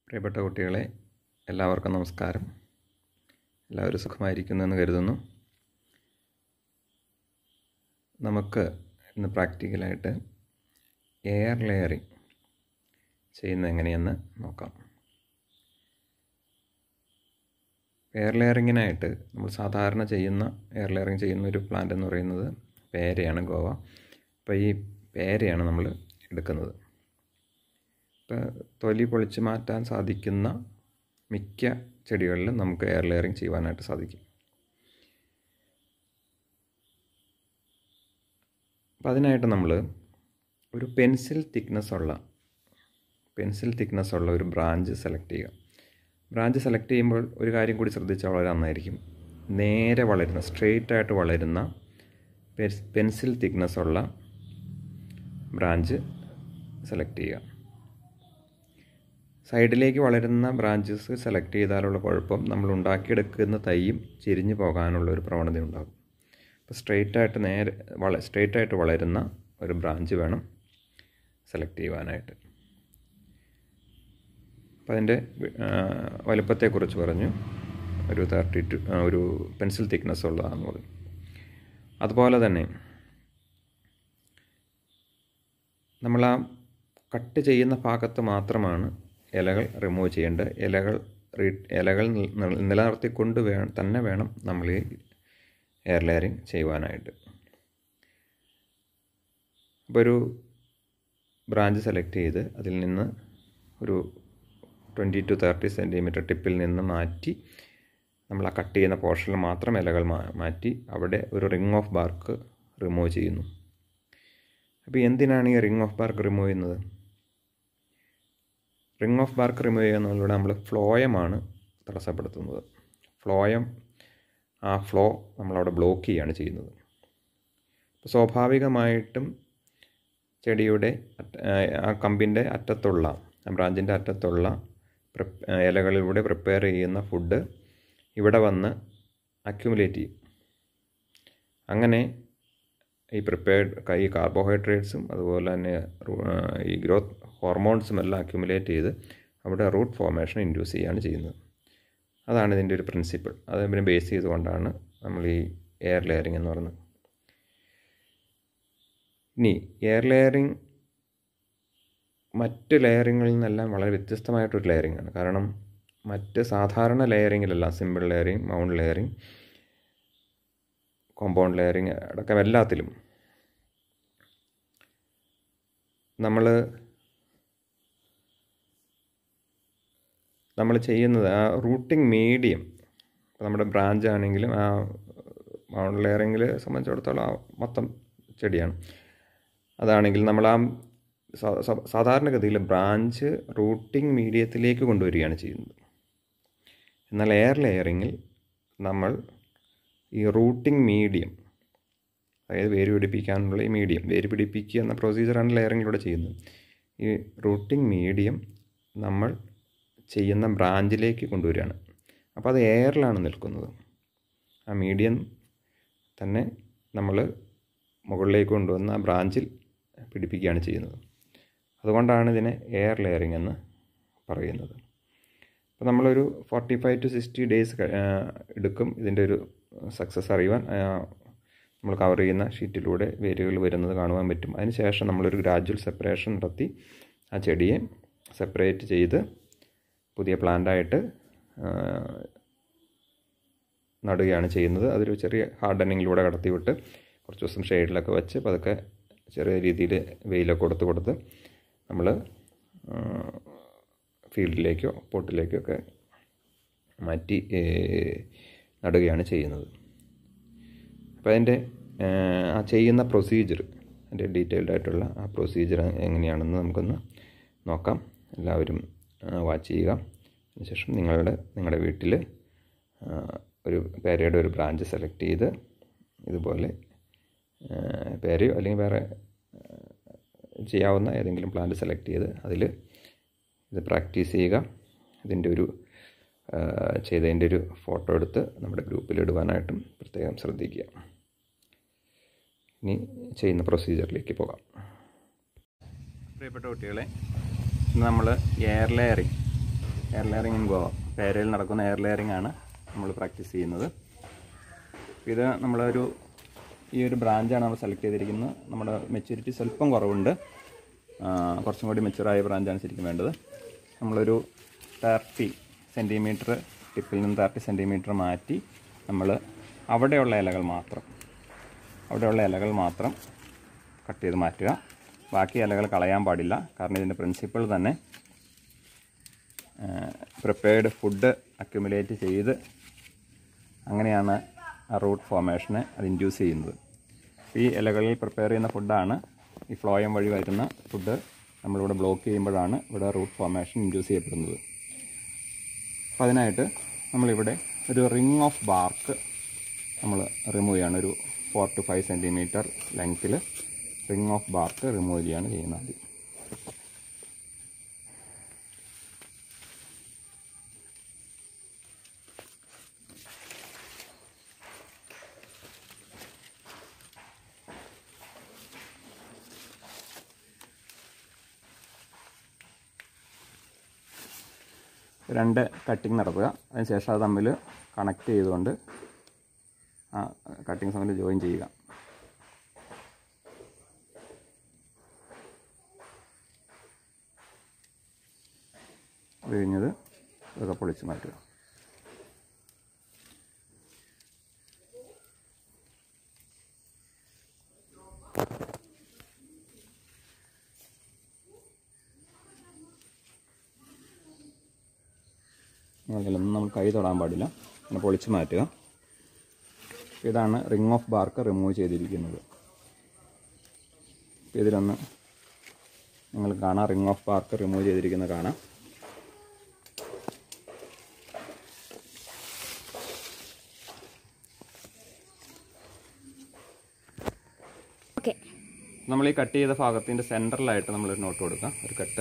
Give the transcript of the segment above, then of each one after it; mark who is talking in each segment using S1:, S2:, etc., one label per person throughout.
S1: പ്രിയപ്പെട്ട കുട്ടികളെ എല്ലാവർക്കും നമസ്കാരം എല്ലാവരും സുഖമായിരിക്കുന്നു എന്ന് കരുതുന്നു നമുക്ക് ഇന്ന് പ്രാക്ടിക്കലായിട്ട് എയർ ലെയറിങ് ചെയ്യുന്നത് എങ്ങനെയെന്ന് നോക്കാം എയർ ലെയറിങ്ങിനായിട്ട് നമ്മൾ സാധാരണ ചെയ്യുന്ന എയർ ലെയറിങ് ചെയ്യുന്ന ഒരു പ്ലാന്റ് എന്ന് പറയുന്നത് പേരയാണ് ഗോവ അപ്പോൾ ഈ പേരയാണ് നമ്മൾ എടുക്കുന്നത് ഇപ്പോൾ തൊലി പൊളിച്ച് മാറ്റാൻ സാധിക്കുന്ന മിക്ക ചെടികളിലും നമുക്ക് എയർ ലെയറിങ് ചെയ്യുവാനായിട്ട് സാധിക്കും അപ്പോൾ അതിനായിട്ട് നമ്മൾ ഒരു പെൻസിൽ തിക്നെസ് ഉള്ള പെൻസിൽ തിക്നെസ് ഉള്ള ഒരു ബ്രാഞ്ച് സെലക്ട് ചെയ്യുക ബ്രാഞ്ച് സെലക്ട് ചെയ്യുമ്പോൾ ഒരു കാര്യം കൂടി ശ്രദ്ധിച്ചാൽ വളരെ നന്നായിരിക്കും നേരെ വളരുന്ന സ്ട്രെയിറ്റ് ആയിട്ട് വളരുന്ന പെൻസിൽ തിക്നെസ് ഉള്ള ബ്രാഞ്ച് സെലക്ട് ചെയ്യുക സൈഡിലേക്ക് വളരുന്ന ബ്രാഞ്ചസ് സെലക്ട് ചെയ്താലുള്ള കുഴപ്പം നമ്മൾ ഉണ്ടാക്കിയെടുക്കുന്ന തൈയും ചിരിഞ്ഞു പോകാനുള്ള ഒരു പ്രവണത ഉണ്ടാകും അപ്പോൾ സ്ട്രെയിറ്റ് ആയിട്ട് നേരെ വള സ്ട്രെയിറ്റ് ആയിട്ട് വളരുന്ന ഒരു ബ്രാഞ്ച് വേണം സെലക്ട് ചെയ്യുവാനായിട്ട് അപ്പോൾ അതിൻ്റെ വലുപ്പത്തെക്കുറിച്ച് പറഞ്ഞു ഒരു തേർട്ടി ടു ഒരു പെൻസിൽ തിക്നെസ് ഉള്ളതാണെന്ന് പറഞ്ഞു അതുപോലെ തന്നെ നമ്മൾ ആ കട്ട് ചെയ്യുന്ന ഭാഗത്ത് മാത്രമാണ് ഇലകൾ റിമൂവ് ചെയ്യേണ്ടത് ഇലകൾ ഇലകൾ നിലനിർത്തിക്കൊണ്ട് വേ തന്നെ വേണം നമ്മൾ ഈ എയർ ലെയറിങ് ചെയ്യുവാനായിട്ട് അപ്പോൾ ഒരു ബ്രാഞ്ച് സെലക്ട് ചെയ്ത് അതിൽ നിന്ന് ഒരു ട്വൻറ്റി ടു തേർട്ടി സെൻറ്റിമീറ്റർ ടിപ്പിൽ നിന്ന് മാറ്റി നമ്മൾ ആ കട്ട് ചെയ്യുന്ന പോർഷനിൽ മാത്രം ഇലകൾ മാറ്റി അവിടെ ഒരു റിംഗ് ഓഫ് ബാർക്ക് റിമൂവ് ചെയ്യുന്നു അപ്പോൾ എന്തിനാണ് ഈ റിംഗ് ഓഫ് ബാർക്ക് റിമൂവ് ചെയ്യുന്നത് റിംഗ് ഓഫ് ബാർക്ക് റിമൂവ് ചെയ്യുന്നതിലൂടെ നമ്മൾ ഫ്ലോയമാണ് തടസ്സപ്പെടുത്തുന്നത് ഫ്ലോയം ആ ഫ്ലോ നമ്മളവിടെ ബ്ലോക്ക് ചെയ്യുകയാണ് ചെയ്യുന്നത് അപ്പോൾ സ്വാഭാവികമായിട്ടും ചെടിയുടെ ആ കമ്പിൻ്റെ അറ്റത്തുള്ള ആ ബ്രാഞ്ചിൻ്റെ അറ്റത്തുള്ള ഇലകളിലൂടെ പ്രിപ്പയർ ചെയ്യുന്ന ഫുഡ് ഇവിടെ വന്ന് അക്യുമുലേറ്റ് ചെയ്യും അങ്ങനെ ഈ പ്രിപ്പയർഡ് ഈ കാർബോഹൈഡ്രേറ്റ്സും അതുപോലെ തന്നെ ഈ ഗ്രോത്ത് ഹോർമോൺസും എല്ലാം അക്യുമുലേറ്റ് ചെയ്ത് അവിടെ റൂട്ട് ഫോർമേഷൻ ഇൻഡ്യൂസ് ചെയ്യുകയാണ് ചെയ്യുന്നത് അതാണ് ഇതിൻ്റെ ഒരു പ്രിൻസിപ്പിൾ അതിനെ ബേസ് ചെയ്തുകൊണ്ടാണ് നമ്മൾ ഈ എയർ ലെയറിങ് എന്ന് പറയുന്നത് ഇനി എയർ ലെയറിങ് മറ്റ് ലെയറിങ്ങിൽ നിന്നെല്ലാം വളരെ വ്യത്യസ്തമായിട്ടൊരു ലെയറിംഗ് ആണ് കാരണം മറ്റ് സാധാരണ ലെയറിങ്ങിലെല്ലാം simple layering mound layering compound layering അടക്കം എല്ലാത്തിലും നമ്മൾ നമ്മൾ ചെയ്യുന്നത് ആ റൂട്ടിംഗ് മീഡിയം ഇപ്പോൾ നമ്മുടെ ബ്രാഞ്ച് ആണെങ്കിലും ആ മൗണ്ട് ലെയറിങ്ങിൽ സംബന്ധിച്ചിടത്തോളം മൊത്തം ചെടിയാണ് അതാണെങ്കിൽ നമ്മൾ ആ സാധാരണഗതിയിൽ ബ്രാഞ്ച് റൂട്ടിംഗ് മീഡിയത്തിലേക്ക് കൊണ്ടുവരികയാണ് ചെയ്യുന്നത് എന്നാൽ എയർ ലെയറിങ്ങിൽ നമ്മൾ ഈ റൂട്ടിംഗ് മീഡിയം അതായത് വേര് പിടിപ്പിക്കാനുള്ള ഈ മീഡിയം വേര് പിടിപ്പിക്കുക എന്ന പ്രൊസീജിയറാണ് ലെയറിങ്ങിലൂടെ ചെയ്യുന്നത് ഈ റൂട്ടിംഗ് മീഡിയം നമ്മൾ ചെയ്യുന്ന ബ്രാഞ്ചിലേക്ക് കൊണ്ടുവരികയാണ് അപ്പോൾ അത് എയറിലാണ് നിൽക്കുന്നത് ആ മീഡിയം തന്നെ നമ്മൾ മുകളിലേക്ക് കൊണ്ടുവന്ന് ആ ബ്രാഞ്ചിൽ പിടിപ്പിക്കുകയാണ് ചെയ്യുന്നത് അതുകൊണ്ടാണ് ഇതിനെ എയർ ലെയറിംഗ് എന്ന് പറയുന്നത് അപ്പോൾ നമ്മളൊരു forty five to sixty days എടുക്കും ഇതിൻ്റെ ഒരു സക്സസ് അറിയുവാൻ നമ്മൾ കവർ ചെയ്യുന്ന ഷീറ്റിലൂടെ വേരുകൾ വരുന്നത് കാണുവാൻ പറ്റും അതിനുശേഷം നമ്മളൊരു ഗ്രാജുവൽ സെപ്പറേഷൻ നടത്തി ആ ചെടിയെ സെപ്പറേറ്റ് ചെയ്ത് പുതിയ പ്ലാന്റായിട്ട് നടുകയാണ് ചെയ്യുന്നത് അതൊരു ചെറിയ ഹാർഡനിങ്ങിലൂടെ കടത്തിവിട്ട് കുറച്ച് ദിവസം ഷെയ്ഡിലൊക്കെ വെച്ച് പതുക്കെ ചെറിയ രീതിയിൽ വെയിലൊക്കെ കൊടുത്ത് കൊടുത്ത് നമ്മൾ ഫീൽഡിലേക്കോ പോട്ടിലേക്കോ ഒക്കെ മാറ്റി നടുകയാണ് ചെയ്യുന്നത് അപ്പോൾ അതിൻ്റെ ആ ചെയ്യുന്ന പ്രൊസീജിയർ അതിൻ്റെ ഡീറ്റെയിൽഡ് ആയിട്ടുള്ള ആ പ്രൊസീജിയർ എങ്ങനെയാണെന്ന് നമുക്കൊന്ന് നോക്കാം എല്ലാവരും വാച്ച് ചെയ്യുക അതിനുശേഷം നിങ്ങളുടെ നിങ്ങളുടെ വീട്ടിൽ ഒരു പേരയുടെ ഒരു ബ്രാഞ്ച് സെലക്ട് ചെയ്ത് ഇതുപോലെ പേരയോ അല്ലെങ്കിൽ വേറെ ചെയ്യാവുന്ന ഏതെങ്കിലും പ്ലാന്റ് സെലക്ട് ചെയ്ത് അതിൽ ഇത് പ്രാക്ടീസ് ചെയ്യുക ഇതിൻ്റെ ഒരു ചെയ്തതിൻ്റെ ഒരു ഫോട്ടോ എടുത്ത് നമ്മുടെ ഗ്രൂപ്പിൽ ഇടുവാനായിട്ടും പ്രത്യേകം ശ്രദ്ധിക്കുക ഇനി ചെയ്യുന്ന പ്രൊസീജിയറിലേക്ക് പോകാം പ്രിയപ്പെട്ട കുട്ടികളെ ഇന്ന് നമ്മൾ air layering air layering in guava പേരയിൽ നടക്കുന്ന എയർ ലെയറിംഗ് ആണ് നമ്മൾ പ്രാക്ടീസ് ചെയ്യുന്നത് ഇത് നമ്മളൊരു ഈ ഒരു ബ്രാഞ്ചാണ് നമ്മൾ സെലക്ട് ചെയ്തിരിക്കുന്നത് നമ്മുടെ മെച്യൂരിറ്റി സ്വല്പം കുറവുണ്ട് ആ, കുറച്ചും കൂടി മെച്ചുറായ ബ്രാഞ്ചാണ് ശരിക്കും വേണ്ടത് നമ്മളൊരു തേർട്ടി സെൻറ്റിമീറ്റർ ടിപ്പിൽ നിന്ന് തേർട്ടി സെൻറ്റിമീറ്റർ മാറ്റി നമ്മൾ അവിടെയുള്ള ഇലകൾ മാത്രം അവിടെയുള്ള ഇലകൾ മാത്രം കട്ട് ചെയ്ത് മാറ്റുക ബാക്കി ഇലകൾ കളയാൻ പാടില്ല കാരണം ഇതിൻ്റെ പ്രിൻസിപ്പിൾ തന്നെ പ്രിപ്പയർഡ് ഫുഡ് അക്യുമുലേറ്റ് ചെയ്ത് അങ്ങനെയാണ് ആ റൂട്ട് ഫോർമേഷനെ അത് ഇൻഡ്യൂസ് ചെയ്യുന്നത് ഈ ഇലകളിൽ പ്രിപ്പയർ ചെയ്യുന്ന ഫുഡാണ് ഈ ഫ്ലോയം വഴി വരുന്ന ഫുഡ് നമ്മളിവിടെ ബ്ലോക്ക് ചെയ്യുമ്പോഴാണ് ഇവിടെ റൂട്ട് ഫോർമേഷൻ ഇൻഡ്യൂസ് ചെയ്യപ്പെടുന്നത് അപ്പോൾ അതിനായിട്ട് നമ്മളിവിടെ ഒരു റിങ് ഓഫ് ബാർക്ക് നമ്മൾ റിമൂവ് ചെയ്യാണ് ഒരു ഫോർ ടു ഫൈവ് സെൻറ്റിമീറ്റർ ലെങ്ത്തിൽ റിങ് ഓഫ് ബാർക്ക് റിമൂവ് ചെയ്യുകയാണ് ചെയ്യുന്നത് ആദ്യം രണ്ട് കട്ടിങ് നടത്തുക അതിനുശേഷം അത് തമ്മിൽ കണക്ട് ചെയ്തുകൊണ്ട് ആ കട്ടിങ്സ് തമ്മിൽ ജോയിൻ ചെയ്യുക അത് കഴിഞ്ഞത് ഇതൊക്കെ പൊളിച്ച് മാറ്റുക അതിലൊന്നും നമ്മൾ കൈ തൊടാൻ പാടില്ല അങ്ങനെ പൊളിച്ച് മാറ്റുക ഇതാണ് റിംഗ് ഓഫ് ബാർക്ക് റിമൂവ് ചെയ്തിരിക്കുന്നത് അപ്പോൾ ഇതിലൊന്ന് നിങ്ങൾ കാണാം റിംഗ് ഓഫ് ബാർക്ക് റിമൂവ് ചെയ്തിരിക്കുന്നത് കാണാം
S2: ഓക്കെ
S1: നമ്മൾ ഈ കട്ട് ചെയ്ത ഭാഗത്തിൻ്റെ സെൻറ്ററിലായിട്ട് നമ്മളൊരു നോട്ട് കൊടുക്കുക ഒരു കട്ട്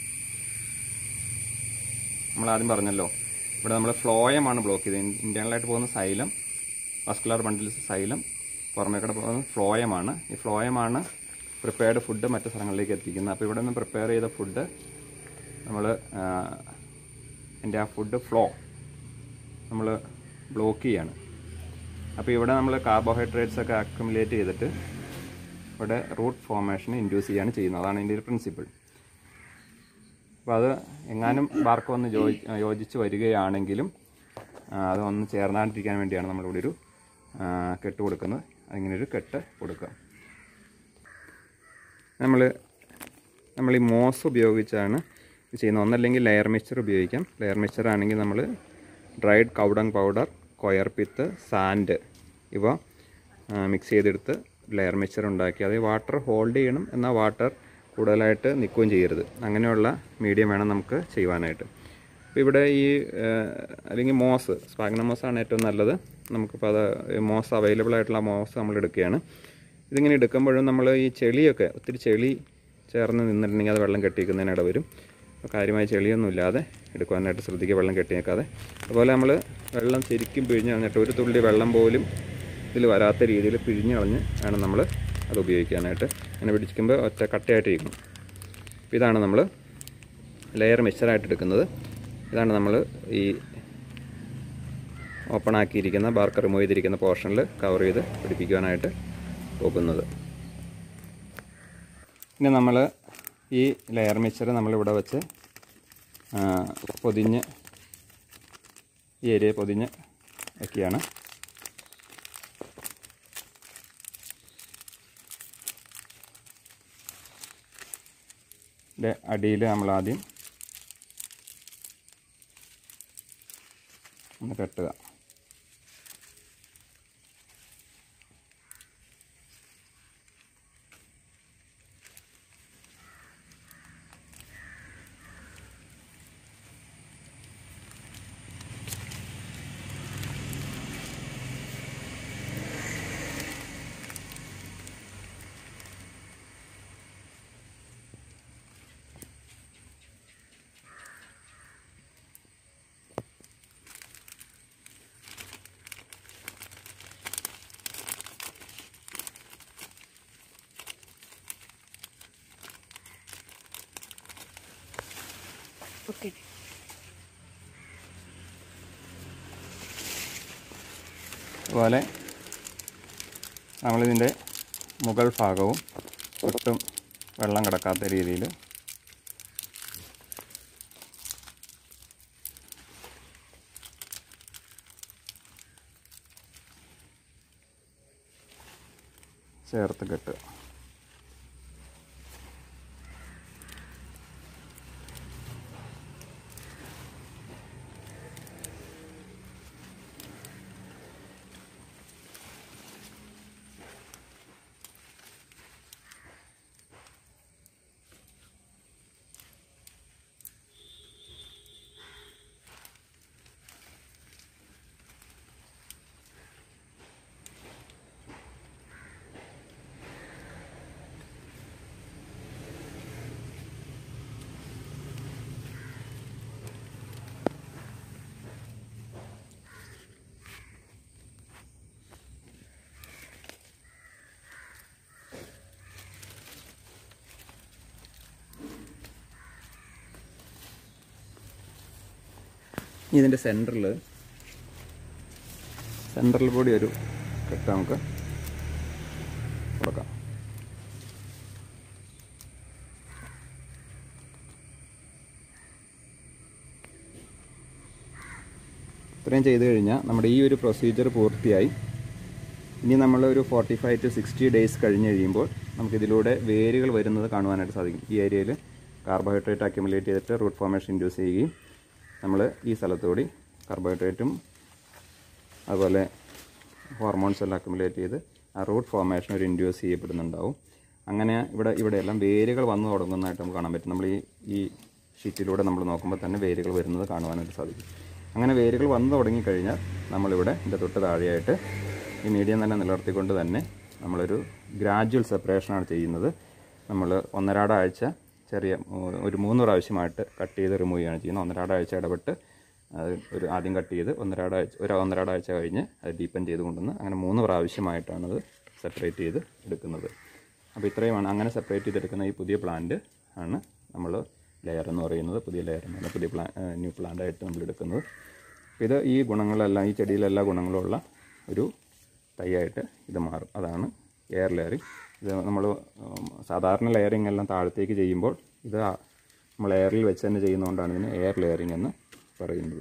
S1: നമ്മൾ ആദ്യം പറഞ്ഞല്ലോ ഇവിടെ നമ്മൾ ഫ്ലോയമാണ് ബ്ലോക്ക് ചെയ്തത് ഇൻറ്റേണലായിട്ട് പോകുന്ന സൈലം മസ്കുലർ ബണ്ടിൽസ് സൈലം പുറമേ കൂടെ പോകുന്ന ഫ്ലോയമാണ് ഈ ഫ്ലോയമാണ് പ്രിപ്പയർഡ് ഫുഡ് മറ്റു സ്ഥലങ്ങളിലേക്ക് എത്തിക്കുന്നത് അപ്പോൾ ഇവിടെ നിന്ന് പ്രിപ്പയർ ചെയ്ത ഫുഡ് നമ്മൾ എൻ്റെ ആ ഫുഡ് ഫ്ലോ നമ്മൾ ബ്ലോക്ക് ചെയ്യാണ് അപ്പോൾ ഇവിടെ നമ്മൾ കാർബോഹൈഡ്രേറ്റ്സ് ഒക്കെ അക്യുമുലേറ്റ് ചെയ്തിട്ട് ഇവിടെ റൂട്ട് ഫോർമേഷൻ ഇൻഡ്യൂസ് ചെയ്യാണ് ചെയ്യുന്നത് അതാണ് ഇതിൻ്റെ ഒരു പ്രിൻസിപ്പിൾ അപ്പോൾ അത് എങ്ങാനും ബാർക്ക് വന്ന് യോജി യോജിച്ച് വരികയാണെങ്കിലും ആ, അത് ഒന്ന് ചേർന്നാണ്ടിരിക്കാൻ വേണ്ടിയാണ് നമ്മളിവിടെ ഒരു ആ, കെട്ട് കൊടുക്കുന്നത് അതിങ്ങനെ ഒരു കെട്ട് കൊടുക്കുക നമ്മൾ നമ്മൾ ഈ മോസ് ഉപയോഗിച്ചാണ് ഇത് ചെയ്യുന്നത് ഒന്നല്ലെങ്കിൽ ലെയർ മിക്സ്ചർ ഉപയോഗിക്കാം ലെയർ മിക്സ്ചർ ആണെങ്കിൽ നമ്മൾ dried cow dung powder coir pith sand ഇവ മിക്സ് ചെയ്തെടുത്ത് ലെയർ മിക്സ്ചർ ഉണ്ടാക്കി അത് വാട്ടർ ഹോൾഡ് ചെയ്യണം എന്നാൽ വാട്ടർ കൂടുതലായിട്ട് നിൽക്കുകയും ചെയ്യരുത് അങ്ങനെയുള്ള മീഡിയം വേണം നമുക്ക് ചെയ്യുവാനായിട്ട് അപ്പോൾ ഇവിടെ ഈ ആ, അല്ലെങ്കിൽ മോസ് സ്പാഗ്ന മോസാണ് ഏറ്റവും നല്ലത് നമുക്കിപ്പോൾ അത് മോസ് അവൈലബിൾ ആയിട്ടുള്ള മോസ് നമ്മൾ എടുക്കുകയാണ് ഇതിങ്ങനെ എടുക്കുമ്പോഴും നമ്മൾ ഈ ചെളിയൊക്കെ ഒത്തിരി ചെളി ചേർന്ന് നിന്നിട്ടുണ്ടെങ്കിൽ അത് വെള്ളം കെട്ടിക്കുന്നതിന് ഇട വരും അപ്പോൾ കാര്യമായ ചെളിയൊന്നും ഇല്ലാതെ എടുക്കുവാനായിട്ട് ശ്രദ്ധിക്കുക വെള്ളം കെട്ടിയേക്കാതെ അതുപോലെ നമ്മൾ വെള്ളം ശരിക്കും പിഴിഞ്ഞ് കളഞ്ഞിട്ട് ഒരു തുള്ളി വെള്ളം പോലും ഇതിൽ വരാത്ത രീതിയിൽ പിഴിഞ്ഞ് കളഞ്ഞ് വേണം നമ്മൾ അത് ഉപയോഗിക്കാനായിട്ട് അങ്ങനെ പിടിക്കുമ്പോൾ ഒറ്റ കട്ടയായിട്ടിരിക്കണം അപ്പോൾ ഇതാണ് നമ്മൾ ലെയർ മിക്സറായിട്ട് എടുക്കുന്നത് ഇതാണ് നമ്മൾ ഈ ഓപ്പൺ ആക്കിയിരിക്കുന്ന ബാർക്ക് റിമൂവ് ചെയ്തിരിക്കുന്ന പോർഷനിൽ കവർ ചെയ്ത് പിടിപ്പിക്കുവാനായിട്ട് പോകുന്നത് പിന്നെ നമ്മൾ ഈ ലെയർ മിക്സർ നമ്മളിവിടെ വെച്ച് ആ, പൊതിഞ്ഞ് ഈ ഏരിയ പൊതിഞ്ഞ് വയ്ക്കുകയാണ് ഇതിൻ്റെ അടിയിൽ നമ്മൾ ആദ്യം ഒന്ന് കെട്ടുക
S2: ഓക്കെ
S1: അതുപോലെ നമ്മളിതിൻ്റെ മുകൾ ഭാഗവും ഒട്ടും വെള്ളം കിടക്കാത്ത രീതിയിൽ ചേർത്ത് കെട്ടുക ഇതിൻ്റെ സെൻറ്ററിൽ സെൻറ്ററിൽ കൂടി ഒരു കെട്ട് നമുക്ക് കൊടുക്കാം ഇത്രയും ചെയ്ത് കഴിഞ്ഞാൽ നമ്മുടെ ഈ ഒരു പ്രൊസീജിയർ പൂർത്തിയായി ഇനി നമ്മൾ ഒരു forty five to sixty days കഴിഞ്ഞ് കഴിയുമ്പോൾ നമുക്കിതിലൂടെ വേരുകൾ വരുന്നത് കാണുവാനായിട്ട് സാധിക്കും ഈ ഏരിയയിൽ കാർബോഹൈഡ്രേറ്റ് അക്യുമുലേറ്റ് ചെയ്തിട്ട് റൂട്ട് ഫോർമേഷൻ ഇൻഡ്യൂസ് ചെയ്യുകയും നമ്മൾ ഈ സ്ഥലത്തുകൂടി കാർബോഹൈഡ്രേറ്റും അതുപോലെ ഹോർമോൺസ് എല്ലാം അക്യുമുലേറ്റ് ചെയ്ത് ആ റൂട്ട് ഫോർമേഷൻ ഒരു ഇൻഡ്യൂസ് ചെയ്യപ്പെടുന്നുണ്ടാവും അങ്ങനെ ഇവിടെ ഇവിടെയെല്ലാം വേരുകൾ വന്നു തുടങ്ങുന്നതായിട്ട് നമുക്ക് കാണാൻ പറ്റും നമ്മൾ ഈ ഈ ഷീറ്റിലൂടെ നമ്മൾ നോക്കുമ്പോൾ തന്നെ വേരുകൾ വരുന്നത് കാണുവാനായിട്ട് സാധിക്കും അങ്ങനെ വേരുകൾ വന്നു തുടങ്ങിക്കഴിഞ്ഞാൽ നമ്മളിവിടെ ഇതിൻ്റെ തൊട്ട് താഴെയായിട്ട് ഈ മീഡിയം തന്നെ നിലനിർത്തിക്കൊണ്ട് തന്നെ നമ്മളൊരു ഗ്രാജുവൽ സെപ്പറേഷനാണ് ചെയ്യുന്നത് നമ്മൾ ഒന്നരാട ആഴ്ച ചെറിയ മൂ- ഒരു മൂന്ന് പ്രാവശ്യമായിട്ട് കട്ട് ചെയ്ത് റിമൂവ് ചെയ്യുകയാണ് ചെയ്യുന്നത് ഒന്നരാട ആഴ്ച ഇടപെട്ട് അത് ഒരു ആദ്യം കട്ട് ചെയ്ത് ഒന്നരാട ആഴ്ച ഒരു ഒന്നരാട ആഴ്ച കഴിഞ്ഞ് അത് ഡീപ്പൻ ചെയ്ത് കൊണ്ടുവന്ന് അങ്ങനെ മൂന്ന് പ്രാവശ്യമായിട്ടാണത് സെപ്പറേറ്റ് ചെയ്ത് എടുക്കുന്നത് അപ്പോൾ ഇത്രയുമാണ് അങ്ങനെ സെപ്പറേറ്റ് ചെയ്തെടുക്കുന്ന ഈ പുതിയ പ്ലാന്റ് ആണ് നമ്മൾ ലെയർ എന്ന് പറയുന്നത് പുതിയ ലെയർ എന്ന് പറയുന്നത് പുതിയ പ്ലാ ന്യൂ പ്ലാന്റ് ആയിട്ട് നമ്മൾ എടുക്കുന്നത് അപ്പോൾ ഇത് ഈ ഗുണങ്ങളെല്ലാം ഈ ചെടിയിലെല്ലാ ഗുണങ്ങളുമുള്ള ഒരു തൈയായിട്ട് ഇത് മാറും അതാണ് എയർ ലെയറിങ് ഇത് നമ്മൾ സാധാരണ ലെയറിങ് എല്ലാം താഴത്തേക്ക് ചെയ്യുമ്പോൾ ഇത് ആ- നമ്മൾ എയറിൽ വെച്ച് തന്നെ ചെയ്യുന്നതുകൊണ്ടാണ് ഇതിന് എയർ ലെയറിങ് എന്ന് പറയുന്നത്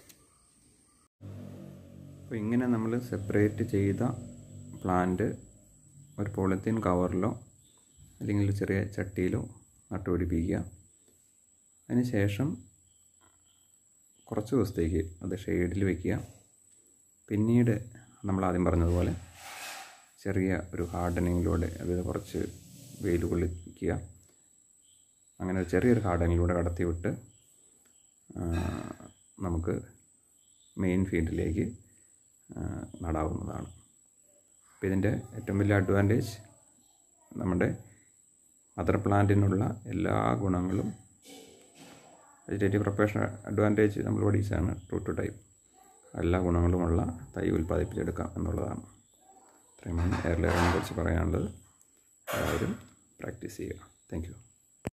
S1: അപ്പോൾ ഇങ്ങനെ നമ്മൾ സെപ്പറേറ്റ് ചെയ്ത പ്ലാന്റ് ഒരു പോളിത്തീൻ കവറിലോ അല്ലെങ്കിൽ ഒരു ചെറിയ ചട്ടിയിലോ നട്ടുപിടിപ്പിക്കുക അതിനുശേഷം കുറച്ച് ദിവസത്തേക്ക് അത് ഷെയ്ഡിൽ വയ്ക്കുക പിന്നീട് നമ്മൾ ആദ്യം പറഞ്ഞതുപോലെ ചെറിയ ഒരു ഹാർഡനിങ്ങിലൂടെ അത് കുറച്ച് വെയിൽ കൊള്ളിക്കുക അങ്ങനെ ഒരു ചെറിയൊരു ഹാർഡനിങ്ങിലൂടെ കടത്തി വിട്ട് ആ, നമുക്ക് മെയിൻ ഫീൽഡിലേക്ക് ആ, നടാവുന്നതാണ് അപ്പോൾ ഇതിൻ്റെ ഏറ്റവും വലിയ അഡ്വാൻറ്റേജ് നമ്മുടെ മദർ പ്ലാന്റിനുള്ള എല്ലാ ഗുണങ്ങളും വെജിറ്റേറ്റീവ് പ്രൊപ്പറേഷൻ അഡ്വാൻറ്റേജ് നമ്മൾ പഠിച്ചതാണ് ട്രൂ ടു ടൈപ്പ് എല്ലാ ഗുണങ്ങളുമുള്ള തൈ ഉൽപ്പാദിപ്പിച്ചെടുക്കാം എന്നുള്ളതാണ് ഇത്രയുമാണ് എയർ ലെയറിനെ കുറിച്ച് പറയാനുള്ളത് എല്ലാവരും പ്രാക്ടീസ് ചെയ്യുക താങ്ക് യു